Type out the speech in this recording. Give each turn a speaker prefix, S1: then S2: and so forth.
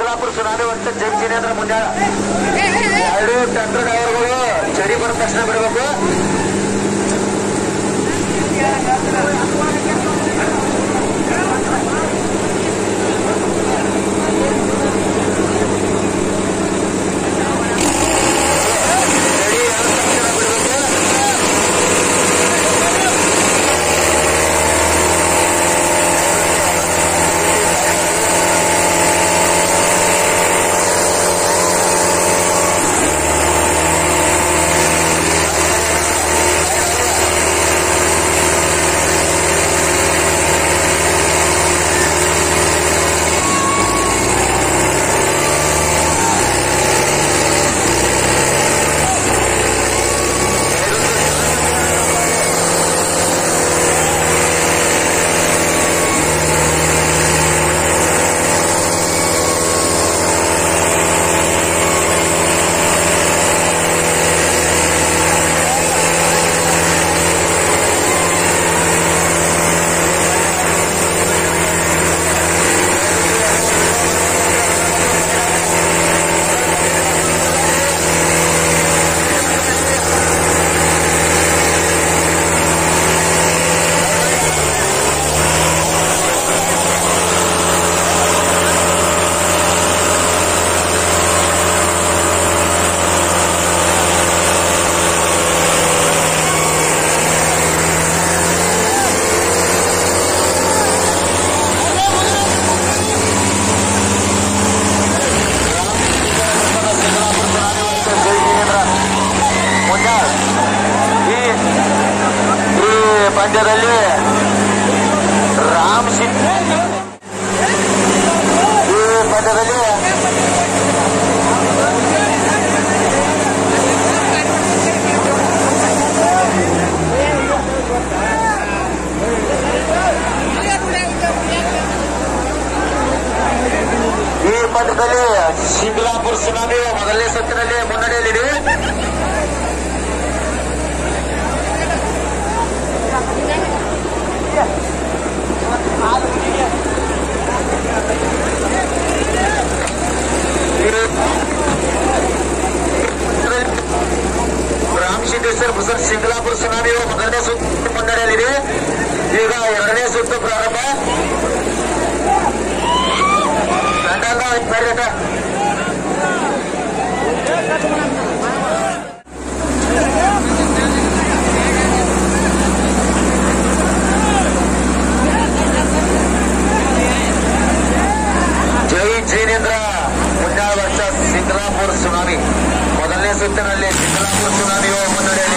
S1: ಸಿಂಗ್ಲಾಪುರ tsunami ವರ್ಷ ಜೈ ಜಿನೇಂದ್ರ ಮುಂಜಾಳ ಎರಡು tractor ಡ್ರೈವರ್ಗಳು ಚಳಿ ಬಂದ ತಕ್ಷಣ ಬಿಡಬೇಕು ಚಳಿ ಆದ ತಕ್ಷಣ ಬಿಡಬೇಕು ಮುಂಜಾಳ ಈ ಈ ಪಂದ್ಯದಲ್ಲಿ ರಾಮ್ ಸಿಂಗ್ ಈ ಪಂದ್ಯದಲ್ಲಿ ಈ ಪಂದ್ಯದಲ್ಲಿ ಶಿಂಗ್ಲಾಪುರ ಸುನಾಮಿ ಮೊದಲನೇ ಸುತ್ತಿನಲ್ಲಿ ಮುನ್ನಡೆಯಲ್ಲಿದೆ ರಾಮ್ ಸಿದ್ದೇಶ್ವರ ಬಸರ್ ಸಿಂಗ್ಲಾಪುರ ಸುನಾಮಿ ಮೊದಲನೇ ಸುತ್ತು ಮುನ್ನಡೆಯಲ್ಲಿದೆ ಈಗ ಎರಡನೇ ಸುತ್ತು ಪ್ರಾರಂಭ ಗಂಡಲ್ಲ ಬರ್ರಿ ಅಕ್ಕ. ಜೈ ಜೈನೇಂದ್ರ ಮುಂದಿನ ವರ್ಷ ಸಿಂಗ್ಲಾಪುರ ಸುನಾಮಿ ಮೊದಲನೇ ಸುತ್ತಿನಲ್ಲಿ ಸಿಂಗ್ಲಾಪುರ ಸುನಾಮಿಯು ಮುನ್ನಡೆ